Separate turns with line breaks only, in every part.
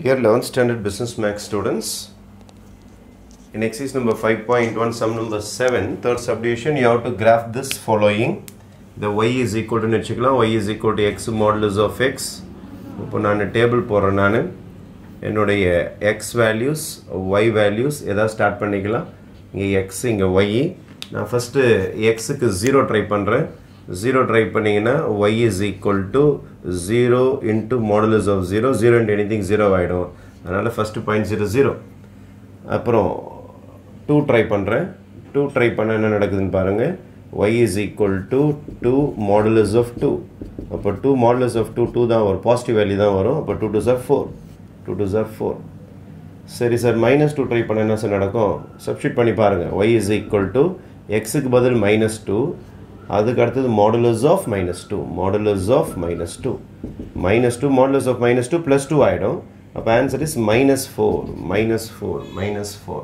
Dear 11th Standard Business Max students, in exercise number 5.1, sum number 7, third subdivision, you have to graph this following. The y is equal to வச்சுக்கலாம் y is equal to x modulus of x. இப்போ நான் table போடுறேன் நான் என்னுடைய x values y values எதாவது start பண்ணிக்கலாம் இங்கே x இங்கே ஒய் நான் ஃபஸ்ட்டு எக்ஸுக்கு ஜீரோ ட்ரை பண்ணுறேன் ஜீரோ ட்ரை பண்ணிங்கன்னா y is equal to zero into modulus of zero zero into anything zero ஆகிடும் அதனால் ஃபஸ்ட்டு பாயிண்ட் ஜீரோ ஜீரோ அப்புறம் டூ ட்ரை பண்ணுறேன் டூ ட்ரை பண்ண என்ன நடக்குதுன்னு பாருங்கள் y is equal to 2 modulus of 2 அப்போ 2 modulus of 2 2 தான் வரும் பாசிட்டிவ் வேல்யூ தான் வரும் அப்போ 2 2 சார் 4 2 2 சார் 4 சரி சார் மைனஸ் டூ ட்ரை பண்ண என்ன சார் நடக்கும் சப்ஸ்டியூட் பண்ணி பாருங்கள் y is equal to எக்ஸுக்கு பதில் மைனஸ் டூ அதுக்கு அடுத்தது modulus of minus two modulus of minus two minus two modulus of minus two plus two ஆகிடும் அப்போ answer is minus four minus four minus four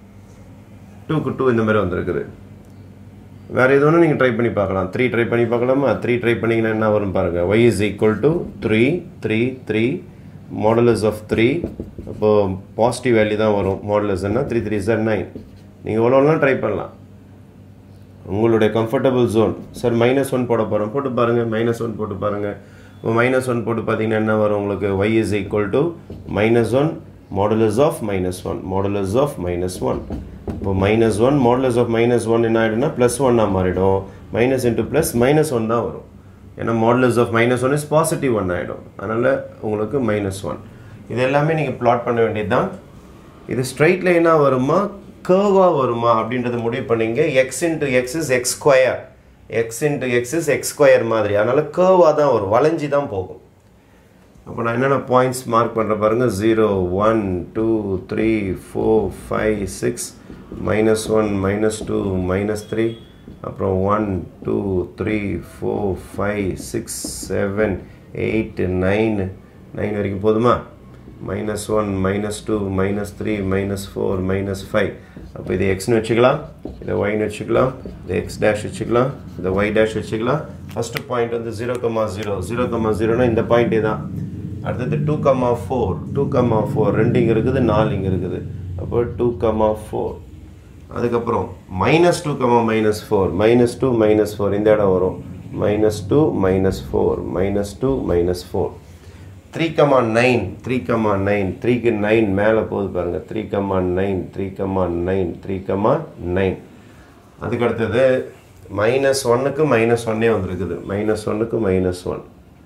டூக்கு two இந்த மாதிரி வந்திருக்குது வேறு எது ஒன்று நீங்கள் ட்ரை பண்ணி பார்க்கலாம் த்ரீ ட்ரை பண்ணி பார்க்கலாமா த்ரீ ட்ரை பண்ணிங்கன்னா என்ன வரும் பாருங்கள் y is equal to three three three modulus of three அப்போது பாசிட்டிவ் வேல்யூ தான் வரும் மாடலஸ்ன்னா த்ரீ த்ரீ சார் நைன் நீங்கள் எவ்வளோலாம் ட்ரை பண்ணலாம் உங்களுடைய comfortable zone sir minus one போட போகிறோம் போட்டு பாருங்கள் மைனஸ் ஒன் போட்டு பாருங்கள் இப்போ மைனஸ் ஒன் போட்டு பார்த்தீங்கன்னா என்ன வரும் உங்களுக்கு y is equal to minus one modulus of minus one modulus of minus one இப்போ minus one modulus of minus one என்ன ஆகிடும்னா ப்ளஸ் ஒன்னாக மாறிடும் minus into plus minus one தான் வரும் ஏன்னா modulus of minus one is positive one ஆகிடும் அதனால் உங்களுக்கு மைனஸ் ஒன் இது எல்லாமே நீங்கள் பிளாட் பண்ண வேண்டியது தான் இது ஸ்ட்ரைட் லைனாக வருமா கேர்வாக வருமா அப்படின்றத முடிவு பண்ணிங்க x into x is x square x into x is x square மாதிரி அதனால் கேர்வாக தான் வரும் வளைஞ்சி தான் போகும் அப்போ நான் என்னென்ன பாயிண்ட்ஸ் மார்க் பண்ணுற பாருங்கள் zero one two three four five six minus one minus two minus three அப்புறம் one two three four five six seven eight nine nine வரைக்கும் போதுமா minus one minus two minus three minus four minus five அப்போ இது எக்ஸ்னு வச்சுக்கலாம் இதை ஒய்னு வச்சுக்கலாம் இதை எக்ஸ் டேஷ் வச்சுக்கலாம் இதை ஒய் டேஷ் வச்சுக்கலாம் ஃபஸ்ட்டு பாயிண்ட் வந்து zero comma zero zero comma ஜீரோனா இந்த பாயிண்ட்டே தான் அடுத்தது two comma four two comma four ரெண்டு இங்கே இருக்குது நாலு இங்கே இருக்குது அப்போ டூ கம்மா ஃபோர் அதுக்கப்புறம் minus two comma minus four minus two minus four இந்த இடம் வரும் minus two minus four minus two minus four three comma nine three comma nine த்ரீக்கு நைன் மேலே போகுது பாருங்கள் three comma nine three comma nine three comma nine அதுக்கு அடுத்தது minus ஒன்னுக்கு மைனஸ் ஒன்னே வந்திருக்குது மைனஸ் ஒன்னுக்கு minus one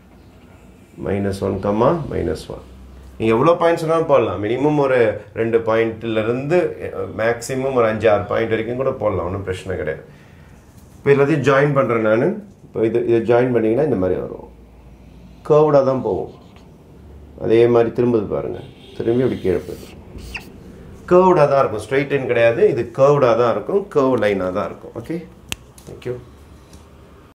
minus one comma minus one நீங்கள் எவ்வளோ பாயிண்ட்ஸ் வேணாலும் போடலாம் மினிமம் ஒரு ரெண்டு பாயிண்ட்லேருந்து மேக்ஸிமம் ஒரு அஞ்சு ஆறு பாயிண்ட் வரைக்கும் கூட போடலாம் ஒன்றும் பிரச்சனை கிடையாது இப்போ எல்லாத்தையும் ஜாயின் பண்ணுறேன் நான் இப்போ இது இதை ஜாயின் பண்ணிங்கன்னா இந்த மாதிரி வரும் கேர்வ்டாக தான் போகும் அதே மாதிரி திரும்புது பாருங்கள் திரும்பி அப்படி கீழே போயிடும் கேர்வ்டாக தான் இருக்கும் ஸ்ட்ரைட் லைன் கிடையாது இது கேர்வ்டாக தான் இருக்கும் கேர்வ் லைனாக தான் இருக்கும் ஓகே தேங்க்யூ